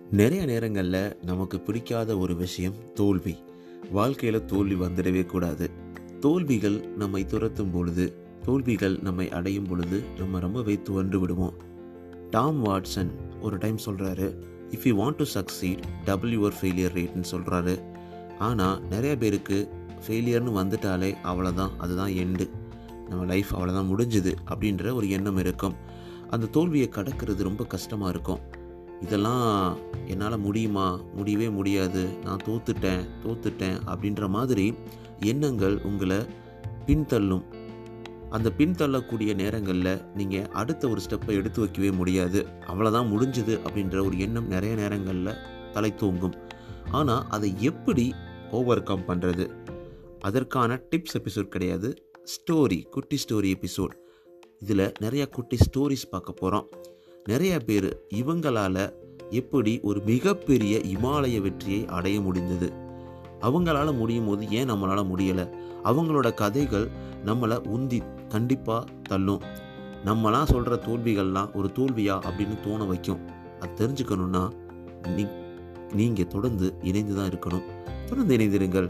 நிறைய நேரங்களில் நமக்கு பிடிக்காத ஒரு விஷயம் தோல்வி வாழ்க்கையில் தோல்வி வந்துடவே கூடாது தோல்விகள் நம்மை துரத்தும் பொழுது தோல்விகள் நம்மை அடையும் பொழுது நம்ம ரொம்பவே துவண்டு விடுவோம் டாம் வாட்சன் ஒரு டைம் சொல்கிறாரு if you want to succeed double your failure ரேட்னு சொல்கிறாரு ஆனால் நிறைய பேருக்கு ஃபெயிலியர்னு வந்துட்டாலே அவ்வளோதான் அதுதான் எண்டு நம்ம லைஃப் அவ்வளோதான் முடிஞ்சுது அப்படின்ற ஒரு எண்ணம் இருக்கும் அந்த தோல்வியை கடக்கிறது ரொம்ப கஷ்டமாக இருக்கும் இதெல்லாம் என்னால் முடியுமா முடியவே முடியாது நான் தோத்துட்டேன் தோத்துட்டேன் அப்படின்ற மாதிரி எண்ணங்கள் உங்களை பின்தள்ளும் அந்த பின்தள்ளக்கூடிய நேரங்களில் நீங்கள் அடுத்த ஒரு ஸ்டெப்பை எடுத்து வைக்கவே முடியாது அவ்வளோதான் முடிஞ்சுது அப்படின்ற ஒரு எண்ணம் நிறைய நேரங்களில் தலை தூங்கும் ஆனால் அதை எப்படி ஓவர் கம் பண்ணுறது அதற்கான டிப்ஸ் எபிசோட் கிடையாது ஸ்டோரி குட்டி ஸ்டோரி எபிசோட் இதில் நிறைய குட்டி ஸ்டோரிஸ் பார்க்க போகிறோம் நிறைய பேர் இவங்களால் எப்படி ஒரு மிகப்பெரிய இமாலய வெற்றியை அடைய முடிந்தது அவங்களால முடியும் போது ஏன் நம்மளால் முடியலை அவங்களோட கதைகள் நம்மளை உந்தி கண்டிப்பாக தள்ளும் நம்மலாம் சொல்கிற தோல்விகள்லாம் ஒரு தோல்வியா அப்படின்னு தோண வைக்கும் அது தெரிஞ்சுக்கணுன்னா நீ நீங்கள் தொடர்ந்து இணைந்து தான் இருக்கணும் தொடர்ந்து இணைந்திருங்கள்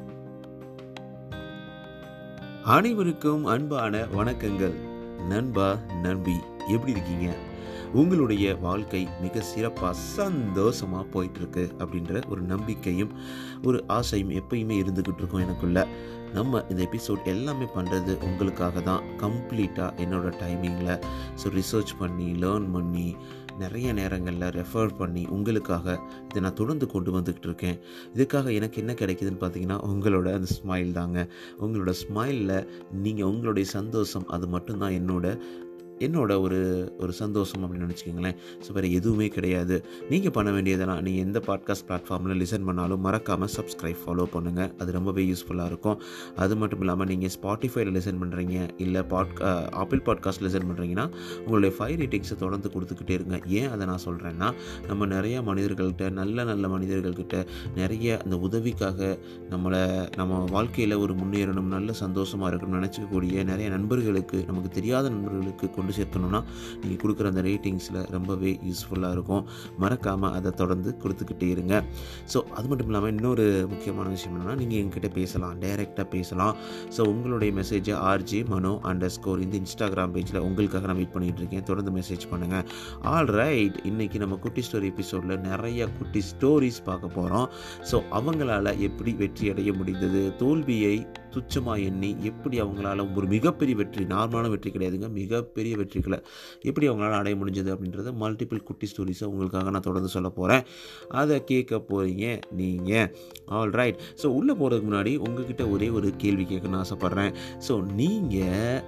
அனைவருக்கும் அன்பான வணக்கங்கள் நண்பா நண்பி எப்படி இருக்கீங்க உங்களுடைய வாழ்க்கை மிக சிறப்பாக சந்தோஷமாக போயிட்டுருக்கு அப்படின்ற ஒரு நம்பிக்கையும் ஒரு ஆசையும் எப்பயுமே இருந்துக்கிட்டு இருக்கும் எனக்குள்ள நம்ம இந்த எபிசோட் எல்லாமே பண்ணுறது உங்களுக்காக தான் கம்ப்ளீட்டாக என்னோடய டைமிங்கில் ஸோ ரிசர்ச் பண்ணி லேர்ன் பண்ணி நிறைய நேரங்களில் ரெஃபர் பண்ணி உங்களுக்காக இதை நான் தொடர்ந்து கொண்டு வந்துக்கிட்டு இருக்கேன் இதுக்காக எனக்கு என்ன கிடைக்குதுன்னு பார்த்தீங்கன்னா உங்களோட அந்த ஸ்மைல் தாங்க உங்களோட ஸ்மைலில் நீங்கள் உங்களுடைய சந்தோஷம் அது மட்டும்தான் என்னோட என்னோட ஒரு ஒரு சந்தோஷம் அப்படின்னு நினச்சிக்கோங்களேன் ஸோ வேறு எதுவுமே கிடையாது நீங்கள் பண்ண வேண்டியதெல்லாம் நீங்கள் எந்த பாட்காஸ்ட் பிளாட்ஃபார்மில் லிசன் பண்ணாலும் மறக்காமல் சப்ஸ்கிரைப் ஃபாலோ பண்ணுங்கள் அது ரொம்பவே யூஸ்ஃபுல்லாக இருக்கும் அது மட்டும் இல்லாமல் நீங்கள் ஸ்பாட்டிஃபைல லிசன் பண்ணுறீங்க இல்லை பாட் ஆப்பிள் பாட்காஸ்ட் லிசன் பண்ணுறீங்கன்னா உங்களுடைய ஃபைவ் ரேட்டிங்ஸை தொடர்ந்து கொடுத்துக்கிட்டே இருங்க ஏன் அதை நான் சொல்கிறேன்னா நம்ம நிறைய மனிதர்கள்கிட்ட நல்ல நல்ல மனிதர்கள்கிட்ட நிறைய அந்த உதவிக்காக நம்மளை நம்ம வாழ்க்கையில் ஒரு முன்னேறணும் நல்ல சந்தோஷமாக இருக்கணும்னு நினச்சிக்கக்கூடிய நிறைய நண்பர்களுக்கு நமக்கு தெரியாத நண்பர்களுக்கு கொண்டு சேர்க்கணும்னா நீங்கள் கொடுக்குற அந்த ரேட்டிங்ஸில் ரொம்பவே யூஸ்ஃபுல்லாக இருக்கும் மறக்காமல் அதை தொடர்ந்து கொடுத்துக்கிட்டே இருங்க ஸோ அது மட்டும் இல்லாமல் இன்னொரு முக்கியமான விஷயம் என்னென்னா நீங்கள் எங்ககிட்ட பேசலாம் டைரெக்டாக பேசலாம் ஸோ உங்களுடைய மெசேஜை ஆர்ஜி மனோ அண்டர் ஸ்கோர் இந்த இன்ஸ்டாகிராம் பேஜில் உங்களுக்காக நான் வெயிட் பண்ணிகிட்டு இருக்கேன் தொடர்ந்து மெசேஜ் பண்ணுங்கள் ஆல் ரைட் இன்றைக்கி நம்ம குட்டி ஸ்டோரி எபிசோடில் நிறைய குட்டி ஸ்டோரிஸ் பார்க்க போகிறோம் ஸோ அவங்களால எப்படி வெற்றி அடைய முடிந்தது தோல்வியை துச்சமாக எண்ணி எப்படி அவங்களால ஒரு மிகப்பெரிய வெற்றி நார்மலான வெற்றி கிடையாதுங்க மிகப்பெரிய வெற்றிகளை எப்படி அவங்களால அடைய முடிஞ்சது அப்படின்றத மல்டிபிள் குட்டி ஸ்டோரிஸை உங்களுக்காக நான் தொடர்ந்து சொல்ல போகிறேன் அதை கேட்க போகிறீங்க நீங்கள் ஆல் ரைட் ஸோ உள்ளே போகிறதுக்கு முன்னாடி உங்ககிட்ட ஒரே ஒரு கேள்வி கேட்கணும்னு ஆசைப்பட்றேன் ஸோ நீங்கள்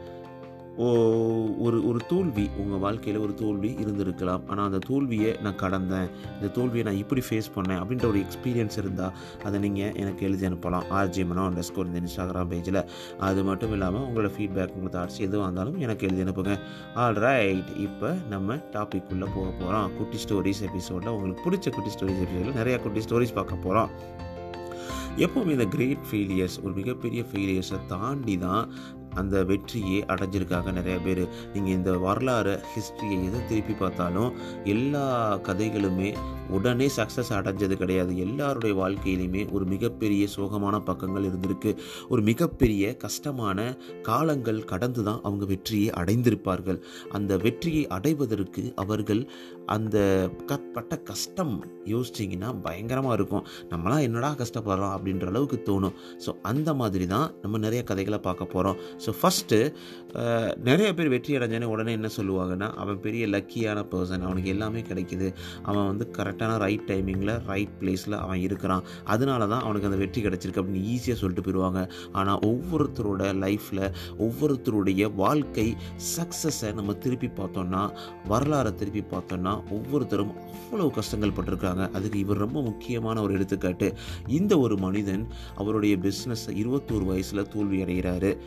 ஒரு ஒரு தோல்வி உங்கள் வாழ்க்கையில் ஒரு தோல்வி இருந்திருக்கலாம் ஆனால் அந்த தோல்வியை நான் கடந்தேன் இந்த தோல்வியை நான் இப்படி ஃபேஸ் பண்ணேன் அப்படின்ற ஒரு எக்ஸ்பீரியன்ஸ் இருந்தால் அதை நீங்கள் எனக்கு எழுதி அனுப்பலாம் ஆர்ஜி மனோ அண்டர் ஸ்கோர் இந்த இன்ஸ்டாகிராம் பேஜில் அது மட்டும் இல்லாமல் உங்களோட ஃபீட்பேக் உங்கள் தாட்ஸ் எதுவாக இருந்தாலும் எனக்கு எழுதி அனுப்புங்க ஆல் ரைட் இப்போ நம்ம டாபிக் உள்ளே போக போகிறோம் குட்டி ஸ்டோரிஸ் எபிசோடில் உங்களுக்கு பிடிச்ச குட்டி ஸ்டோரிஸ் எபிசோடில் நிறையா குட்டி ஸ்டோரிஸ் பார்க்க போகிறோம் எப்போவுமே இந்த கிரேட் ஃபெயிலியர்ஸ் ஒரு மிகப்பெரிய ஃபெயிலியர்ஸை தாண்டி தான் அந்த வெற்றியை அடைஞ்சிருக்காங்க நிறைய பேர் நீங்கள் இந்த வரலாறு ஹிஸ்ட்ரியை எதை திருப்பி பார்த்தாலும் எல்லா கதைகளுமே உடனே சக்ஸஸ் அடைஞ்சது கிடையாது எல்லாருடைய வாழ்க்கையிலையுமே ஒரு மிகப்பெரிய சோகமான பக்கங்கள் இருந்திருக்கு ஒரு மிகப்பெரிய கஷ்டமான காலங்கள் கடந்து தான் அவங்க வெற்றியை அடைந்திருப்பார்கள் அந்த வெற்றியை அடைவதற்கு அவர்கள் அந்த பட்ட கஷ்டம் யோசிச்சிங்கன்னா பயங்கரமாக இருக்கும் நம்மளாம் என்னடா கஷ்டப்படுறோம் அப்படின்ற அளவுக்கு தோணும் ஸோ அந்த மாதிரி தான் நம்ம நிறைய கதைகளை பார்க்க போகிறோம் ஸோ ஃபஸ்ட்டு நிறைய பேர் வெற்றி அடைஞ்சானே உடனே என்ன சொல்லுவாங்கன்னா அவன் பெரிய லக்கியான பர்சன் அவனுக்கு எல்லாமே கிடைக்குது அவன் வந்து கரெக்டான ரைட் டைமிங்கில் ரைட் பிளேஸில் அவன் இருக்கிறான் அதனால தான் அவனுக்கு அந்த வெற்றி கிடச்சிருக்கு அப்படின்னு ஈஸியாக சொல்லிட்டு போயிடுவாங்க ஆனால் ஒவ்வொருத்தரோட லைஃப்பில் ஒவ்வொருத்தருடைய வாழ்க்கை சக்ஸஸை நம்ம திருப்பி பார்த்தோம்னா வரலாறை திருப்பி பார்த்தோம்னா ஒவ்வொருத்தரும் அவ்வளோ கஷ்டங்கள் பட்டிருக்காங்க அதுக்கு இவர் ரொம்ப முக்கியமான ஒரு எடுத்துக்காட்டு இந்த ஒரு மனிதன் அவருடைய பிஸ்னஸை இருபத்தோரு வயசில் தோல்வி அடைகிறாரு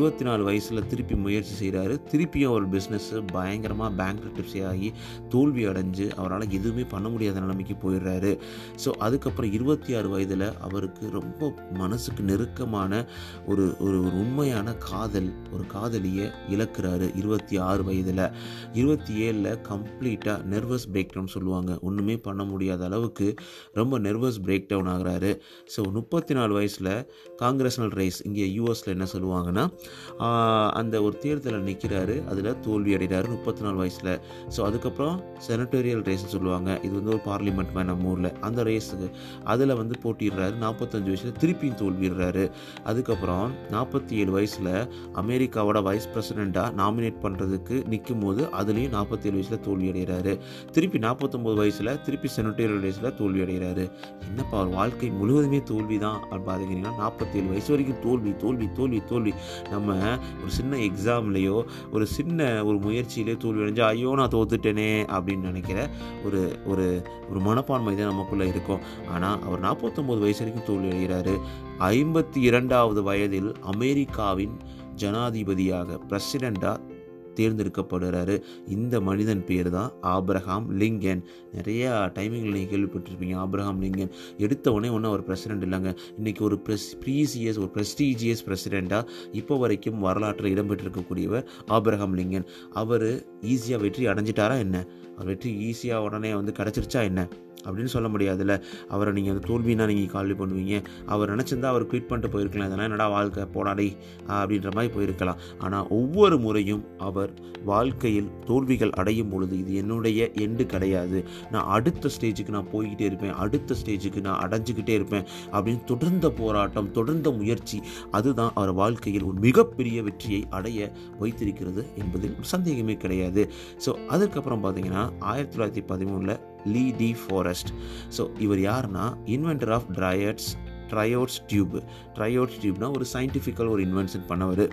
இருபத்தி நாலு வயசில் திருப்பி முயற்சி செய்கிறாரு திருப்பியும் அவர் பிஸ்னஸ்ஸு பயங்கரமாக பேங்க் ஆகி தோல்வி அடைஞ்சு அவரால் எதுவுமே பண்ண முடியாத நிலைமைக்கு போயிடுறாரு ஸோ அதுக்கப்புறம் இருபத்தி ஆறு வயதில் அவருக்கு ரொம்ப மனசுக்கு நெருக்கமான ஒரு ஒரு ஒரு உண்மையான காதல் ஒரு காதலியை இழக்கிறாரு இருபத்தி ஆறு வயதில் இருபத்தி ஏழில் கம்ப்ளீட்டாக நெர்வஸ் பிரேக் டவுன் சொல்லுவாங்க ஒன்றுமே பண்ண முடியாத அளவுக்கு ரொம்ப நெர்வஸ் பிரேக் டவுன் ஆகுறாரு ஸோ முப்பத்தி நாலு வயசில் காங்கிரஸ்னல் ரேஸ் இங்கே யூஎஸில் என்ன சொல்லுவாங்கன்னா ஆஹ், அந்த ஒரு தேர்தலில் நிற்கிறாரு அதில் தோல்வி அடைகிறாரு முப்பத்தி நாலு வயசில் ஸோ அதுக்கப்புறம் செனட்டோரியல் ரேஸ்னு சொல்லுவாங்க இது வந்து ஒரு பார்லிமெண்ட் மேன் நம்ம ஊரில் அந்த ரேஸுக்கு அதில் வந்து போட்டிடுறாரு நாற்பத்தஞ்சு வயசில் திருப்பியும் தோல்விடுறாரு அதுக்கப்புறம் நாற்பத்தி ஏழு வயசில் அமெரிக்காவோட வைஸ் பிரசிடெண்ட்டாக நாமினேட் பண்ணுறதுக்கு நிற்கும் போது அதுலேயும் நாற்பத்தேழு வயசில் தோல்வி அடைகிறாரு திருப்பி நாற்பத்தொம்போது வயசில் திருப்பி செனட்டோரியல் ரேஸில் தோல்வி அடைகிறாரு என்னப்பா அவர் வாழ்க்கை முழுவதுமே தோல்வி தான் அப்படின்னு பார்த்துக்கிட்டிங்கன்னா நாற்பத்தேழு வயசு வரைக்கும் தோல்வி தோல்வி தோல்வி தோல்வி நம்ம ஒரு சின்ன எக்ஸாம்லேயோ ஒரு சின்ன ஒரு முயற்சியிலே தோல்வி அடைஞ்சு ஐயோ நான் தோத்துட்டேனே அப்படின்னு நினைக்கிற ஒரு ஒரு ஒரு மனப்பான்மை தான் நமக்குள்ளே இருக்கும் ஆனால் அவர் நாற்பத்தொம்போது வயசு வரைக்கும் தோல்வி அடைகிறாரு ஐம்பத்தி இரண்டாவது வயதில் அமெரிக்காவின் ஜனாதிபதியாக பிரசிடெண்ட்டாக தேர்ந்தெடுக்கப்படுறாரு இந்த மனிதன் பேர் தான் ஆப்ரஹாம் லிங்கன் நிறைய டைமிங்கில் நீங்கள் கேள்விப்பட்டிருப்பீங்க ஆப்ரஹாம் லிங்கன் எடுத்த உடனே ஒன்றும் அவர் பிரசிடென்ட் இல்லைங்க இன்றைக்கி ஒரு ப்ரெஸ் ப்ரீசியஸ் ஒரு ப்ரெஸ்டீஜியஸ் பிரசிடெண்ட்டாக இப்போ வரைக்கும் வரலாற்றில் இடம்பெற்றிருக்கக்கூடியவர் ஆப்ரஹாம் லிங்கன் அவர் ஈஸியாக வெற்றி அடைஞ்சிட்டாரா என்ன அவர் வெற்றி ஈஸியாக உடனே வந்து கிடச்சிருச்சா என்ன அப்படின்னு சொல்ல முடியாதுல்ல அவரை நீங்கள் வந்து தோல்வினா நீங்கள் கால்வி பண்ணுவீங்க அவர் நினச்சிருந்தா அவர் குவிட் பண்ணிட்டு போயிருக்கலாம் இதெல்லாம் என்னடா வாழ்க்கை போடாடே அப்படின்ற மாதிரி போயிருக்கலாம் ஆனால் ஒவ்வொரு முறையும் அவர் வாழ்க்கையில் தோல்விகள் அடையும் பொழுது இது என்னுடைய எண்டு கிடையாது நான் அடுத்த ஸ்டேஜுக்கு நான் போய்கிட்டே இருப்பேன் அடுத்த ஸ்டேஜுக்கு நான் அடைஞ்சிக்கிட்டே இருப்பேன் அப்படின்னு தொடர்ந்த போராட்டம் தொடர்ந்த முயற்சி அதுதான் அவர் வாழ்க்கையில் ஒரு மிகப்பெரிய வெற்றியை அடைய வைத்திருக்கிறது என்பதில் சந்தேகமே கிடையாது ஸோ அதுக்கப்புறம் பார்த்தீங்கன்னா ஆயிரத்தி தொள்ளாயிரத்தி பதிமூணில் லீ டி ஃபாரஸ்ட் ஸோ இவர் யாருன்னா inventor of triodes triodes tube triodes டியூப்னா ஒரு சயின்டிஃபிக்கல் ஒரு இன்வென்ஷன் பண்ணவர்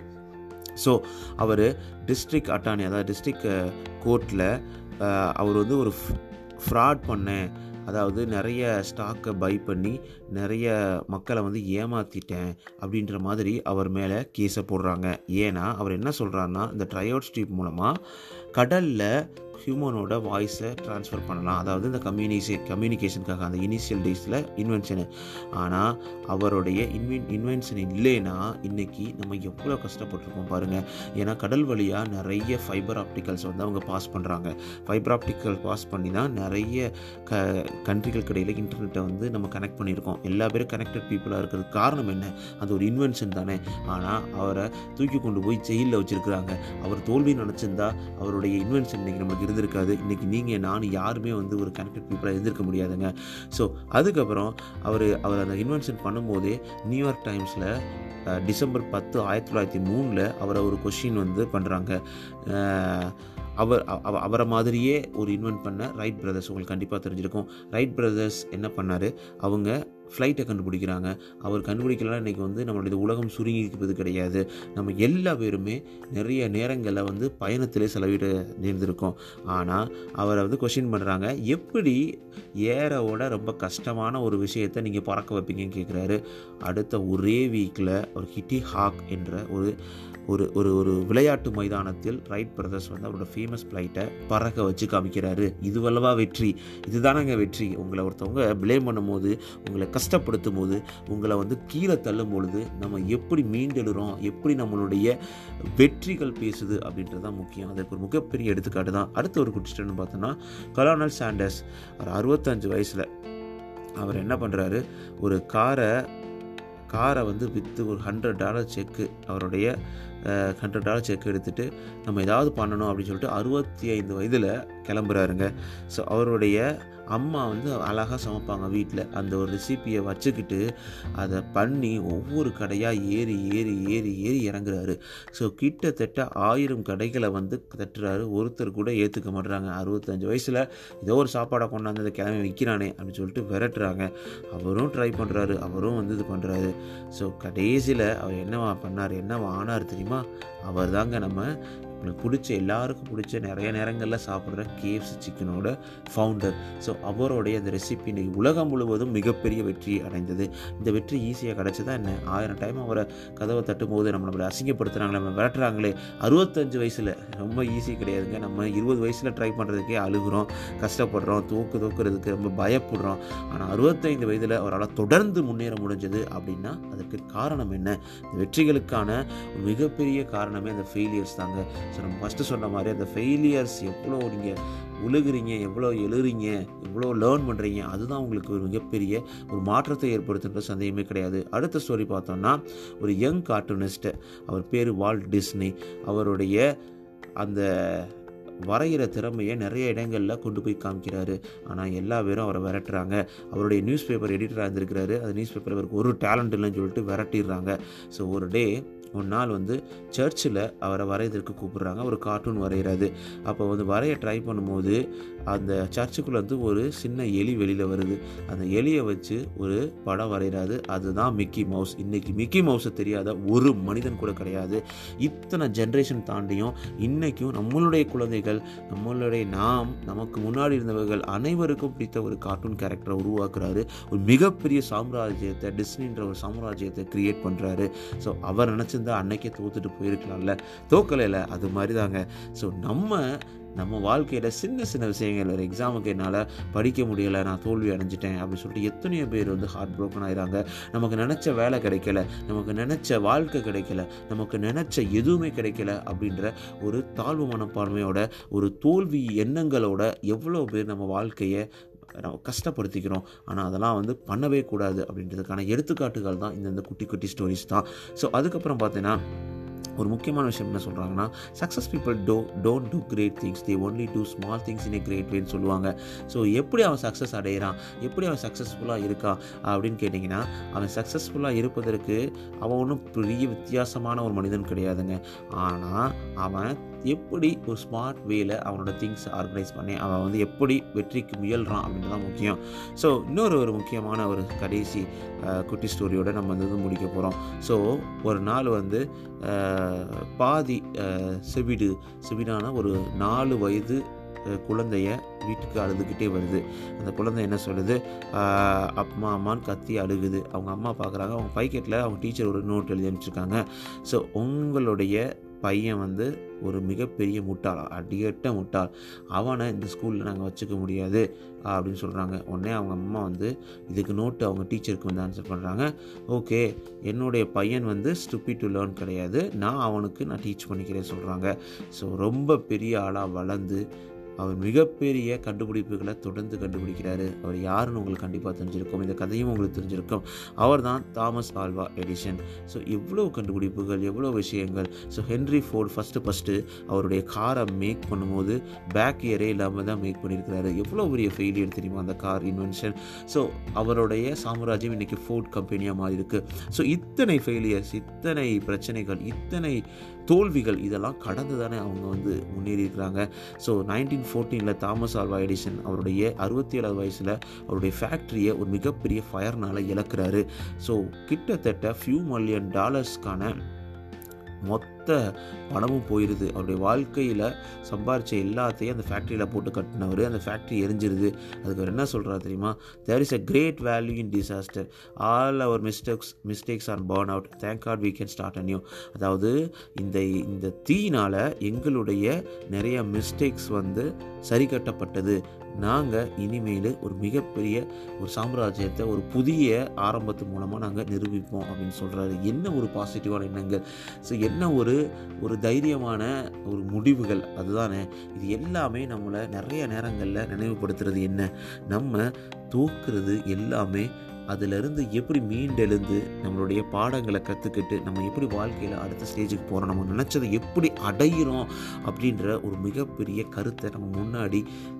ஸோ அவர் டிஸ்ட்ரிக்ட் அட்டானி அதாவது டிஸ்ட்ரிக்ட் கோர்ட்டில் அவர் வந்து ஒரு ஃப்ராட் பண்ணேன் அதாவது நிறைய ஸ்டாக்கை பை பண்ணி நிறைய மக்களை வந்து ஏமாற்றிட்டேன் அப்படின்ற மாதிரி அவர் மேலே கேஸை போடுறாங்க ஏன்னா அவர் என்ன சொல்கிறாருன்னா இந்த ட்ரையோட் ஸ்ட்ரீப் மூலமாக கடலில் ஹியூமனோட வாய்ஸை ட்ரான்ஸ்ஃபர் பண்ணலாம் அதாவது இந்த கம்யூனிகே கம்யூனிகேஷனுக்காக அந்த இனிஷியல் டேஸில் இன்வென்ஷனு ஆனால் அவருடைய இன்வென் இன்வென்ஷன் இல்லைன்னா இன்றைக்கி நம்ம எவ்வளோ கஷ்டப்பட்டிருக்கோம் பாருங்கள் ஏன்னா கடல் வழியாக நிறைய ஃபைபர் ஆப்டிக்கல்ஸ் வந்து அவங்க பாஸ் பண்ணுறாங்க ஃபைபர் ஆப்டிக்கல் பாஸ் பண்ணி தான் நிறைய க கண்ட்ரிகளுக்கு இடையில் இன்டர்நெட்டை வந்து நம்ம கனெக்ட் பண்ணியிருக்கோம் எல்லா பேரும் கனெக்டட் பீப்புளாக இருக்கிறதுக்கு காரணம் என்ன அது ஒரு இன்வென்ஷன் தானே ஆனால் அவரை தூக்கி கொண்டு போய் ஜெயிலில் வச்சுருக்குறாங்க அவர் தோல்வி நினச்சிருந்தா அவருடைய இன்வென்ஷன் இன்றைக்கி நமக்கு இருந்திருக்காது இன்றைக்கி நீங்கள் நான் யாருமே வந்து ஒரு கனெக்டட் பீப்புளாக இருந்திருக்க முடியாதுங்க ஸோ அதுக்கப்புறம் அவர் அவர் அந்த இன்வென்ஷன் பண்ணும்போதே நியூயார்க் டைம்ஸில் டிசம்பர் பத்து ஆயிரத்தி தொள்ளாயிரத்தி மூணில் அவரை ஒரு கொஷின் வந்து பண்ணுறாங்க அவர் அவ- அவரை மாதிரியே ஒரு இன்வென்ட் பண்ண ரைட் பிரதர்ஸ் உங்களுக்கு கண்டிப்பாக தெரிஞ்சிருக்கும் ரைட் பிரதர்ஸ் என்ன பண்ணார் அவங்க ஃப்ளைட்டை கண்டுபிடிக்கிறாங்க அவர் கண்டுபிடிக்கலாம் இன்றைக்கி வந்து நம்மளுடைய உலகம் சுருங்கிக்கிறது கிடையாது நம்ம எல்லா பேருமே நிறைய நேரங்களில் வந்து பயணத்திலே செலவிட நேர்ந்திருக்கோம் ஆனால் அவரை வந்து கொஷின் பண்ணுறாங்க எப்படி ஏரோட ரொம்ப கஷ்டமான ஒரு விஷயத்தை நீங்கள் பறக்க வைப்பீங்கன்னு கேட்குறாரு அடுத்த ஒரே வீக்கில் ஒரு கிட்டி ஹாக் என்ற ஒரு ஒரு ஒரு ஒரு விளையாட்டு மைதானத்தில் ரைட் பிரதர்ஸ் வந்து அவரோட ஃபேமஸ் ஃப்ளைட்டை பறக்க வச்சு காமிக்கிறாரு இதுவல்லவா வெற்றி இதுதானங்க வெற்றி உங்களை ஒருத்தவங்க ப்ளேம் பண்ணும்போது உங்களை கஷ்டப்படுத்தும் போது உங்களை வந்து கீழே தள்ளும் பொழுது நம்ம எப்படி மீண்டெழுறோம் எப்படி நம்மளுடைய வெற்றிகள் பேசுது அப்படின்றது தான் முக்கியம் அதற்கு ஒரு மிகப்பெரிய எடுத்துக்காட்டு தான் அடுத்த ஒரு குடிச்சிட்டுன்னு பார்த்தோன்னா கலானல் சாண்டர்ஸ் அவர் அறுபத்தஞ்சு வயசில் அவர் என்ன பண்ணுறாரு ஒரு காரை காரை வந்து விற்று ஒரு ஹண்ட்ரட் டாலர் செக்கு அவருடைய ஹண்ட்ரட் டாலர் செக் எடுத்துகிட்டு நம்ம ஏதாவது பண்ணணும் அப்படின்னு சொல்லிட்டு அறுபத்தி ஐந்து வயதில் கிளம்புறாருங்க ஸோ அவருடைய அம்மா வந்து அழகாக சமைப்பாங்க வீட்டில் அந்த ஒரு ரெசிப்பியை வச்சுக்கிட்டு அதை பண்ணி ஒவ்வொரு கடையாக ஏறி ஏறி ஏறி ஏறி இறங்குறாரு ஸோ கிட்டத்தட்ட ஆயிரம் கடைகளை வந்து தட்டுறாரு ஒருத்தர் கூட ஏற்றுக்க மாட்டுறாங்க அறுபத்தஞ்சு வயசில் ஏதோ ஒரு சாப்பாடை கொண்டாந்து அதை கிளம்பி வைக்கிறானே அப்படின்னு சொல்லிட்டு விரட்டுறாங்க அவரும் ட்ரை பண்ணுறாரு அவரும் வந்து இது பண்ணுறாரு ஸோ கடைசியில் அவர் என்னவா பண்ணார் என்னவா ஆனார் தெரியுமா அவர் தாங்க நம்ம உங்களுக்கு பிடிச்ச எல்லாருக்கும் பிடிச்ச நிறைய நேரங்களில் சாப்பிட்ற கேஎஃப்சி சிக்கனோட ஃபவுண்டர் ஸோ அவருடைய அந்த ரெசிபி இன்னைக்கு உலகம் முழுவதும் மிகப்பெரிய வெற்றி அடைந்தது இந்த வெற்றி ஈஸியாக கிடச்சதா என்ன ஆயிரம் டைம் அவரை கதவை தட்டும் போது நம்ம நம்மளை அசிங்கப்படுத்துகிறாங்களே நம்ம விரட்டுறாங்களே அறுபத்தஞ்சு வயசில் ரொம்ப ஈஸி கிடையாதுங்க நம்ம இருபது வயசில் ட்ரை பண்ணுறதுக்கே அழுகுறோம் கஷ்டப்படுறோம் தூக்கு தூக்குறதுக்கு ரொம்ப பயப்படுறோம் ஆனால் அறுபத்தைந்து வயதில் அவரால் தொடர்ந்து முன்னேற முடிஞ்சது அப்படின்னா அதற்கு காரணம் என்ன இந்த வெற்றிகளுக்கான ஒரு மிகப்பெரிய காரணமே அந்த ஃபெயிலியர்ஸ் தாங்க ஸோ நம்ம ஃபஸ்ட்டு சொன்ன மாதிரி அந்த ஃபெயிலியர்ஸ் எவ்வளோ நீங்கள் உழுகுறீங்க எவ்வளோ எழுறீங்க எவ்வளோ லேர்ன் பண்ணுறீங்க அதுதான் உங்களுக்கு ஒரு மிகப்பெரிய ஒரு மாற்றத்தை ஏற்படுத்துன்ற சந்தேகமே கிடையாது அடுத்த ஸ்டோரி பார்த்தோம்னா ஒரு யங் கார்ட்டூனிஸ்ட் அவர் பேர் வால்ட் டிஸ்னி அவருடைய அந்த வரைகிற திறமையை நிறைய இடங்களில் கொண்டு போய் காமிக்கிறாரு ஆனால் எல்லா பேரும் அவரை விரட்டுறாங்க அவருடைய நியூஸ் பேப்பர் எடிட்டராக இருந்திருக்கிறாரு அந்த நியூஸ் பேப்பர் அவருக்கு ஒரு டேலண்ட் இல்லைன்னு சொல்லிட்டு விரட்டிடுறாங்க ஸோ ஒரு டே ஒரு நாள் வந்து சர்ச்சில் அவரை வரையறதுக்கு கூப்பிடுறாங்க ஒரு கார்ட்டூன் வரைகிறாரு அப்போ வந்து வரைய ட்ரை பண்ணும்போது அந்த சர்ச்சுக்குள்ளே வந்து ஒரு சின்ன எலி வெளியில் வருது அந்த எலியை வச்சு ஒரு படம் வரைகிறாரு அதுதான் மிக்கி மவுஸ் இன்றைக்கி மிக்கி மவுஸை தெரியாத ஒரு மனிதன் கூட கிடையாது இத்தனை ஜென்ரேஷன் தாண்டியும் இன்றைக்கும் நம்மளுடைய குழந்தைகள் நம்மளுடைய நாம் நமக்கு முன்னாடி இருந்தவர்கள் அனைவருக்கும் பிடித்த ஒரு கார்ட்டூன் கேரக்டரை உருவாக்குறாரு ஒரு மிகப்பெரிய சாம்ராஜ்யத்தை டிஸ்னின்ற ஒரு சாம்ராஜ்யத்தை கிரியேட் பண்ணுறாரு ஸோ அவர் நினச்சிருந்தா அன்னைக்கே தோத்துட்டு போயிருக்கலாம்ல தோக்கலையில் அது மாதிரி தாங்க ஸோ நம்ம நம்ம வாழ்க்கையில் சின்ன சின்ன விஷயங்கள் ஒரு எக்ஸாமுக்கு என்னால் படிக்க முடியலை நான் தோல்வி அடைஞ்சிட்டேன் அப்படின்னு சொல்லிட்டு எத்தனையோ பேர் வந்து ஹார்ட் ப்ரோக்கன் ஆயிடுறாங்க நமக்கு நினச்ச வேலை கிடைக்கல நமக்கு நினச்ச வாழ்க்கை கிடைக்கல நமக்கு நினச்ச எதுவுமே கிடைக்கல அப்படின்ற ஒரு தாழ்வு மனப்பான்மையோட ஒரு தோல்வி எண்ணங்களோட எவ்வளோ பேர் நம்ம வாழ்க்கையை நம்ம கஷ்டப்படுத்திக்கிறோம் ஆனால் அதெல்லாம் வந்து பண்ணவே கூடாது அப்படின்றதுக்கான எடுத்துக்காட்டுகள் தான் இந்த இந்த குட்டி குட்டி ஸ்டோரிஸ் தான் ஸோ அதுக்கப்புறம் பார்த்தீங்கன்னா ஒரு முக்கியமான விஷயம் என்ன சொல்கிறாங்கன்னா success people do don't do great things they only do small things in a great வேன்னு சொல்லுவாங்க ஸோ எப்படி அவன் சக்ஸஸ் அடையிறான் எப்படி அவன் சக்ஸஸ்ஃபுல்லாக இருக்கான் அப்படின்னு கேட்டிங்கன்னா அவன் சக்ஸஸ்ஃபுல்லாக இருப்பதற்கு அவன் ஒன்றும் பெரிய வித்தியாசமான ஒரு மனிதன் கிடையாதுங்க ஆனால் அவன் எப்படி ஒரு ஸ்மார்ட் வேல அவனோட திங்ஸ் ஆர்கனைஸ் பண்ணி அவன் வந்து எப்படி வெற்றிக்கு முயல்றான் அப்படின்றது தான் முக்கியம் ஸோ இன்னொரு ஒரு முக்கியமான ஒரு கடைசி அஹ், குட்டி ஸ்டோரியோட நம்ம வந்து இது முடிக்க போகிறோம் ஸோ ஒரு நாள் வந்து அஹ், பாதி அஹ், செவிடு செவிடான ஒரு நாலு வயது அஹ், குழந்தைய வீட்டுக்கு அழுதுகிட்டே வருது அந்த குழந்தை என்ன சொல்லுது ஆஹ், அம்மா அம்மான்னு கத்தி அழுகுது அவங்க அம்மா பார்க்குறாங்க அவங்க பைக்கெட்டில் அவங்க டீச்சர் ஒரு நோட் எழுதி அனுப்பிச்சிருக்காங்க ஸோ உங்களுடைய பையன் வந்து ஒரு மிகப்பெரிய முட்டாள் அடியட்ட முட்டாள் அவனை இந்த ஸ்கூலில் நாங்கள் வச்சுக்க முடியாது அப்படின்னு சொல்கிறாங்க உடனே அவங்க அம்மா வந்து இதுக்கு நோட்டு அவங்க டீச்சருக்கு வந்து ஆன்சர் பண்ணுறாங்க ஓகே என்னுடைய பையன் வந்து ஸ்டூபிட் டு லேர்ன் கிடையாது நான் அவனுக்கு நான் டீச் பண்ணிக்கிறேன் சொல்கிறாங்க ஸோ ரொம்ப பெரிய ஆளாக வளர்ந்து அவர் மிகப்பெரிய கண்டுபிடிப்புகளை தொடர்ந்து கண்டுபிடிக்கிறாரு அவர் யாருன்னு உங்களுக்கு கண்டிப்பாக தெரிஞ்சிருக்கும் இந்த கதையும் உங்களுக்கு தெரிஞ்சிருக்கும் அவர் தான் தாமஸ் ஆல்வா எடிஷன் ஸோ எவ்வளோ கண்டுபிடிப்புகள் எவ்வளோ விஷயங்கள் so Henry Ford first first அவருடைய காரை மேக் பண்ணும்போது பேக் இயரே இல்லாமல் தான் மேக் பண்ணியிருக்கிறாரு எவ்வளோ பெரிய ஃபெயிலியர் தெரியுமா அந்த கார் இன்வென்ஷன் ஸோ அவருடைய சாம்ராஜ்யம் இன்றைக்கி ஃபோர்ட் கம்பெனியாக மாறி இருக்கு ஸோ இத்தனை ஃபெயிலியர்ஸ் இத்தனை பிரச்சனைகள் இத்தனை தோல்விகள் இதெல்லாம் கடந்து தானே அவங்க வந்து முன்னேறி இருக்கிறாங்க ஸோ நைன்டீன் ஃபோர்டீனில் தாமஸ் ஆல்வா எடிசன் அவருடைய அறுபத்தி ஏழாவது வயசில் அவருடைய ஃபேக்ட்ரியை ஒரு மிகப்பெரிய ஃபயர்னால் இழக்கிறாரு ஸோ கிட்டத்தட்ட ஃபியூ மில்லியன் டாலர்ஸ்க்கான மொத்த பணமும் போயிடுது அவருடைய வாழ்க்கையில் சம்பாரித்த எல்லாத்தையும் அந்த ஃபேக்ட்ரியில் போட்டு கட்டினவர் அந்த ஃபேக்ட்ரி எரிஞ்சிருது அதுக்கு அவர் என்ன சொல்கிறார் தெரியுமா there is a great value in disaster all our mistakes mistakes are burn out thank God we can start a new அதாவது இந்த இந்த தீயினால் எங்களுடைய நிறைய மிஸ்டேக்ஸ் வந்து சரி கட்டப்பட்டது நாங்கள் இனிமேல் ஒரு மிகப்பெரிய ஒரு சாம்ராஜ்யத்தை ஒரு புதிய ஆரம்பத்து மூலமாக நாங்கள் நிரூபிப்போம் அப்படின்னு சொல்கிறாரு என்ன ஒரு பாசிட்டிவான எண்ணங்கள் ஸோ என்ன ஒரு ஒரு தைரியமான ஒரு முடிவுகள் அதுதானே இது எல்லாமே நம்மளை நிறைய நேரங்களில் நினைவுபடுத்துறது என்ன நம்ம தூக்குறது எல்லாமே அதிலிருந்து எப்படி மீண்டெழுந்து நம்மளுடைய பாடங்களை கற்றுக்கிட்டு நம்ம எப்படி வாழ்க்கையில் அடுத்த ஸ்டேஜுக்கு போகிறோம் நம்ம நினச்சதை எப்படி அடையிறோம் அப்படின்ற ஒரு மிகப்பெரிய கருத்தை நம்ம முன்னாடி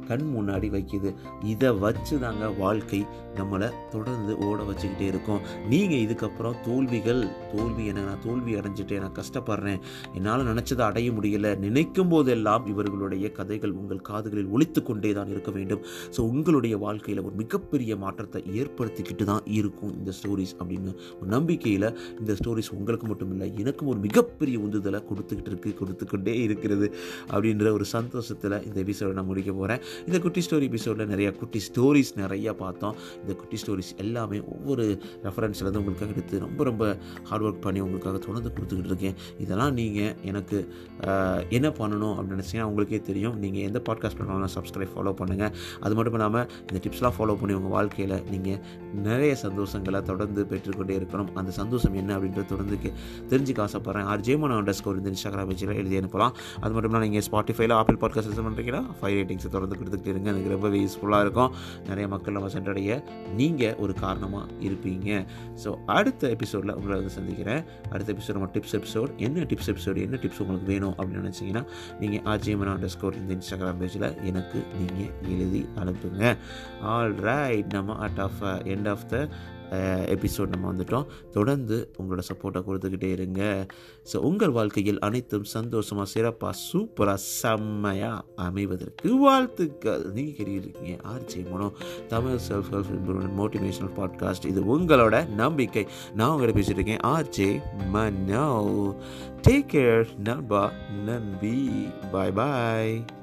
கண் முன்னாடி வைக்குது இதை வச்சு தாங்க வாழ்க்கை நம்மளை தொடர்ந்து ஓட வச்சுக்கிட்டே இருக்கும் நீங்கள் இதுக்கப்புறம் தோல்விகள் தோல்வி என்ன நான் தோல்வி அடைஞ்சிட்டேன் நான் கஷ்டப்படுறேன் என்னால் நினச்சதை அடைய முடியல நினைக்கும் போதெல்லாம் இவர்களுடைய கதைகள் உங்கள் காதுகளில் ஒழித்து கொண்டே தான் இருக்க வேண்டும் ஸோ உங்களுடைய வாழ்க்கையில் ஒரு மிகப்பெரிய மாற்றத்தை ஏற்படுத்திக்கிட்டு தான் இருக்கும் இந்த ஸ்டோரிஸ் அப்படின்னு ஒரு நம்பிக்கையில் இந்த ஸ்டோரிஸ் உங்களுக்கு மட்டும் இல்லை எனக்கும் ஒரு மிகப்பெரிய உந்துதலை கொடுத்துக்கிட்டு இருக்கு கொடுத்துக்கொண்டே இருக்கிறது அப்படின்ற ஒரு சந்தோஷத்தில் இந்த எபிசோடை நான் முடிக்க போகிறேன் இந்த குட்டி ஸ்டோரி எபிசோடில் நிறைய குட்டி ஸ்டோரிஸ் நிறையா பார்த்தோம் இந்த குட்டி ஸ்டோரிஸ் எல்லாமே ஒவ்வொரு ரெஃபரன்ஸ்லேருந்து உங்களுக்காக எடுத்து ரொம்ப ரொம்ப ஹார்ட் ஒர்க் பண்ணி உங்களுக்காக தொடர்ந்து கொடுத்துக்கிட்டு இருக்கேன் இதெல்லாம் நீங்கள் எனக்கு ஆஹ், என்ன பண்ணணும் அப்படின்னு நினச்சிங்கன்னா உங்களுக்கே தெரியும் நீங்கள் எந்த பாட்காஸ்ட் பண்ணாலும் சப்ஸ்கிரைப் ஃபாலோ பண்ணுங்கள் அது மட்டும் இல்லாமல் இந்த டிப்ஸ்லாம் ஃபாலோ பண்ணி உங்கள் வாழ்க்கையில் நீங்கள் நிறைய சந்தோஷங்களை தொடர்ந்து பெற்றுக்கொண்டே இருக்கணும் அந்த சந்தோஷம் என்ன அப்படின்றத தொடர்ந்து கே- தெரிஞ்சுக்க ஆசைப்பட்றேன் ஆர் ஜேமன் அண்டர் ஸ்கோர் இந்த இன்ஸ்டாகிராம் பேஜில் எழுதி அனுப்பலாம் அது மட்டும் இல்லாமல் நீங்கள் ஸ்பாட்டிஃபைல ஆப்பிள் பாட்காஸ்ட் லிசன் பண்ணுறீங்கன்னா ஃபைவ் ரேட்டிங்ஸை தொடர்ந்து கொடுத்துக்கிட்டு இருங்க எனக்கு ரொம்பவே யூஸ்ஃபுல்லாக இருக்கும் நிறைய மக்கள் நம்ம சென்றடைய நீங்கள் ஒரு காரணமாக இருப்பீங்க ஸோ அடுத்த எபிசோடில் உங்களை வந்து சந்திக்கிறேன் அடுத்த எபிசோட் நம்ம டிப்ஸ் எபிசோட் என்ன டிப்ஸ் எபிசோடு என்ன டிப்ஸ் உங்களுக்கு வேணும் அப்படின்னு நினச்சிங்கன்னா நீங்கள் ஆர்ஜிஎம்என் அண்டர் ஸ்கோர் இந்த இன்ஸ்டாகிராம் பேஜில் எனக்கு நீங்கள் எழுதி அனுப்புங்க ஆல் ரைட் நம்ம at of end of the episode நம்ம வந்துட்டோம் தொடர்ந்து உங்களோட சப்போர்ட்டை கொடுத்துக்கிட்டே இருங்க ஸோ உங்கள் வாழ்க்கையில் அனைத்தும் சந்தோஷமாக சிறப்பாக சூப்பராக செம்மையாக அமைவதற்கு வாழ்த்துக்கள் நீங்கள் கேட்டுருக்கீங்க RJ Mano Tamil self help improvement motivational podcast இது உங்களோட நம்பிக்கை நான் உங்கள்கிட்ட பேசிட்டு இருக்கேன் ஆர்ஜே மனோ டேக் கேர் நண்பா நன்பி பாய் பாய்